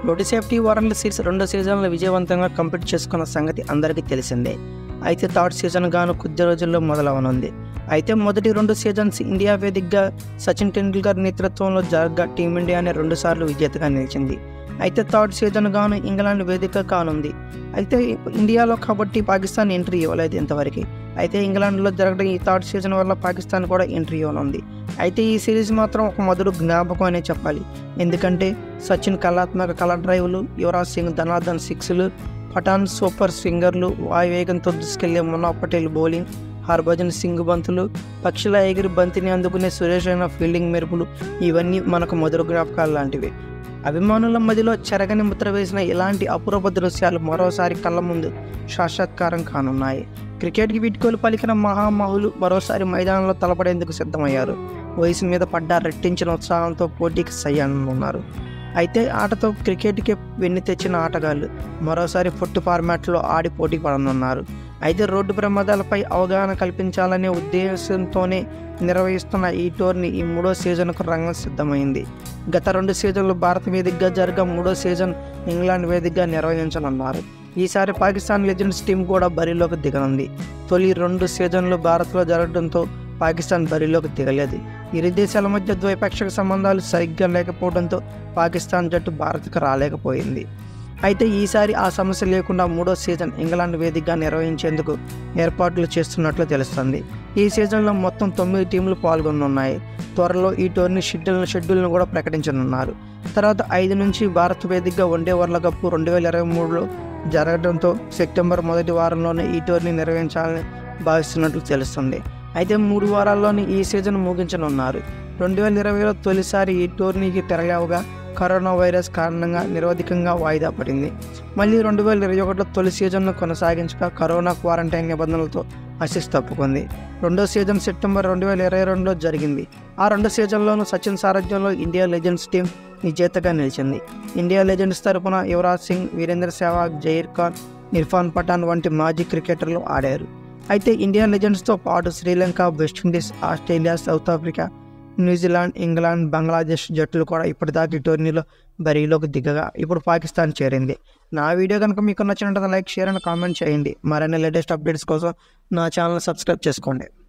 road safety world series రెండో సీజన్లో విజయవంతంగా కంప్లీట్ చేసుకున్న సంగతి అందరికీ తెలిసిందే అయితే థర్డ్ సీజన్ గాను కొద్ది రోజుల్లో మొదలవనుంది అయితే మొదటి రెండు సీజన్స్ ఇండియా వేదికగా సచిన్ టెండూల్కర్ నేతృత్వంలో జరగ్గా టీమిండియానే రెండుసార్లు విజేతగా నిలిచింది అయితే థర్డ్ సీజన్ గాను ఇంగ్లాండ్ వేదిక కానుంది అయితే ఇండియాలో కాబట్టి పాకిస్తాన్ ఎంట్రీ ఇవ్వలేదు ఇంతవరకు అయితే ఇంగ్లాండ్లో జరగడం ఈ థర్డ్ సీజన్ వల్ల పాకిస్తాన్ కూడా ఎంట్రీ ఇవ్వనుంది అయితే ఈ సిరీస్ మాత్రం ఒక మధుర జ్ఞాపకం అనే చెప్పాలి ఎందుకంటే సచిన్ కళాత్మక కలర్ డ్రైవ్లు యువరాజ్ సింగ్ ధనార్దన్ సిక్స్లు పఠాన్ సూపర్ స్వింగర్లు వాయువేగంతో దూసుకెళ్లే మున్నా పటేల్ బౌలింగ్ హర్భజన్ సింగ్ బంతులు పక్షుల ఎగిరి బంతిని అందుకునే సురేష్ అయిన ఫీల్డింగ్ మెరుపులు ఇవన్నీ మనకు మధుర జ్ఞాపకాలు లాంటివి అభిమానుల మధ్యలో చెరగని ముద్ర వేసిన ఇలాంటి అపురూప దృశ్యాలు మరోసారి కళ్ళ ముందు సాక్షాత్కారం కానున్నాయి క్రికెట్కి వీడ్కోలు పలికిన మహామహులు మరోసారి మైదానంలో తలపడేందుకు సిద్ధమయ్యారు వయసు మీద పడ్డ రెట్టించిన ఉత్సాహంతో పోటీకి సయ్యనున్నారు అయితే ఆటతో క్రికెట్కి వెన్ను తెచ్చిన ఆటగాళ్ళు మరోసారి ఫుట్ ఫార్మాట్లో ఆడి పోటీ పడనున్నారు అయితే రోడ్డు ప్రమాదాలపై అవగాహన కల్పించాలనే ఉద్దేశంతోనే నిర్వహిస్తున్న ఈ టోర్నీ ఈ మూడో సీజన్కు రంగం సిద్ధమైంది గత రెండు సీజన్లు భారత వేదికగా జరగ మూడో సీజన్ ఇంగ్లాండ్ వేదికగా నిర్వహించనున్నారు ఈసారి పాకిస్తాన్ లెజెండ్స్ టీం కూడా బరిలోకి దిగనుంది తొలి రెండు సీజన్లు భారత్లో జరగడంతో పాకిస్తాన్ బరిలోకి దిగలేదు ఇరు దేశాల మధ్య ద్వైపాక్షిక సంబంధాలు సరిగ్గా లేకపోవడంతో పాకిస్తాన్ జట్టు భారత్కు రాలేకపోయింది అయితే ఈసారి ఆ సమస్య లేకుండా మూడో సీజన్ ఇంగ్లాండ్ వేదికగా నిర్వహించేందుకు ఏర్పాట్లు చేస్తున్నట్లు తెలుస్తుంది ఈ సీజన్లో మొత్తం తొమ్మిది టీంలు పాల్గొనున్నాయి త్వరలో ఈ టోర్నీ షెడ్యూల్ షెడ్యూల్ను కూడా ప్రకటించనున్నారు తర్వాత ఐదు నుంచి భారత్ వేదికగా వన్డే వరల్డ్ కప్ రెండు వేల ఇరవై మూడులో జరగడంతో సెప్టెంబర్ మొదటి వారంలోనే ఈ టోర్నీ నిర్వహించాలని భావిస్తున్నట్లు తెలుస్తుంది అయితే మూడు వారాల్లోనే ఈ సీజన్ ముగించనున్నారు రెండు వేల ఇరవైలో తొలిసారి ఈ టోర్నీకి తెరలేవగా కరోనా వైరస్ కారణంగా నిరోధికంగా వాయిదా పడింది మళ్ళీ రెండు వేల ఇరవై ఒకటిలో తొలి సీజన్ను కొనసాగించగా కరోనా క్వారంటైన్ నిబంధనలతో అసిస్ తప్పుకుంది రెండో సీజన్ సెప్టెంబర్ రెండు వేల ఇరవై రెండులో జరిగింది ఆ రెండు సీజన్లోనూ సచిన్ సారథ్యంలో ఇండియా లెజెండ్స్ టీం విజేతగా నిలిచింది ఇండియా లెజెండ్స్ తరపున యువరాజ్ సింగ్ వీరేంద్ర సెహ్వాగ్ జహీర్ ఖాన్ ఇర్ఫాన్ పఠాన్ వంటి మాజీ క్రికెటర్లు ఆడారు అయితే ఇండియా లెజెండ్స్తో పాటు Sri Lanka West Indies Australia South Africa New Zealand England Bangladesh జట్లు కూడా ఇప్పటిదాకా ఈ టోర్నీలో బరిలోకి దిగగా ఇప్పుడు పాకిస్తాన్ చేరింది నా వీడియో కనుక మీకు నచ్చినట్లయితే లైక్ షేర్ అండ్ కామెంట్ చేయండి మరిన్ని లేటెస్ట్ అప్డేట్స్ కోసం నా ఛానల్ సబ్స్క్రైబ్ చేసుకోండి